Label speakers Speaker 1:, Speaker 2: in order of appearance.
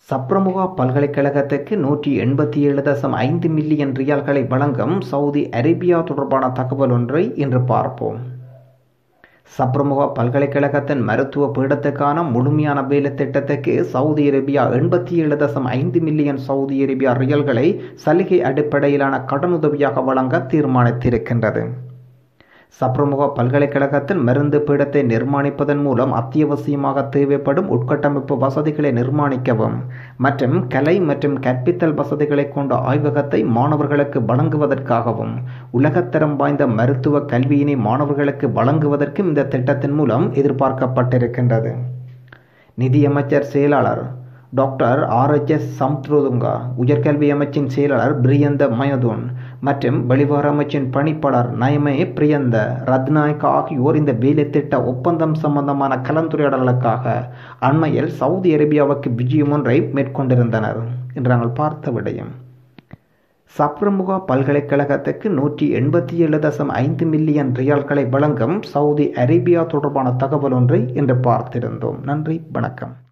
Speaker 1: சப்ரமுகா பல்கலைக்கழகத்துக்கு நூற்றி எண்பத்தி ஏழு தசம் ஐந்து மில்லியன் ரியால்களை வழங்கும் சவுதி அரேபியா தொடர்பான தகவல் ஒன்றை இன்று பார்ப்போம் சப்ரமுகா பல்கலைக்கழகத்தின் மருத்துவ பீடத்துக்கான முழுமையான வேலை திட்டத்துக்கு சவுதி அரேபியா எண்பத்தி ஏழு தசம் ஐந்து மில்லியன் சவுதி அரேபியா ரியல்களை சலுகை அடிப்படையிலான கடனுதவியாக வழங்க தீர்மானித்திருக்கின்றது சப்ரமுக பல்கலைக்கழகத்தின் மருந்து பீடத்தை நிர்மாணிப்பதன் மூலம் அத்தியாவசியமாக தேவைப்படும் உட்கட்டமைப்பு வசதிகளை நிர்மாணிக்கவும் மற்றும் கலை மற்றும் கற்பித்தல் வசதிகளை கொண்ட ஆய்வகத்தை மாணவர்களுக்கு வழங்குவதற்காகவும் உலகத்தரம் வாய்ந்த மருத்துவ கல்வியினை மாணவர்களுக்கு வழங்குவதற்கும் இந்த திட்டத்தின் மூலம் எதிர்பார்க்கப்பட்டிருக்கின்றது நிதியமைச்சர் செயலாளர் டாக்டர் ஆர்எச்எஸ் சம்த்ரோதுங்கா உயர்கல்வி அமைச்சின் செயலாளர் பிரியந்த மயதூன் மற்றும் வெளிவார அமைச்சின் பணிப்பாளர் நயமே பிரியந்த ரத்நாயக் ஆகியோர் இந்த வேலை திட்ட ஒப்பந்தம் சம்பந்தமான கலந்துரையாடலுக்காக அண்மையில் சவுதி அரேபியாவுக்கு விஜயம் ஒன்றை மேற்கொண்டிருந்தனர் என்று நாங்கள் பார்த்த விடயம் சப்ரமுகா பல்கலைக்கழகத்துக்கு நூற்றி எண்பத்தி ஏழு தசம் ஐந்து மில்லியன் ரியால்களை வழங்கும் சவுதி அரேபியா தொடர்பான தகவல் ஒன்றை இன்று பார்த்திருந்தோம் நன்றி வணக்கம்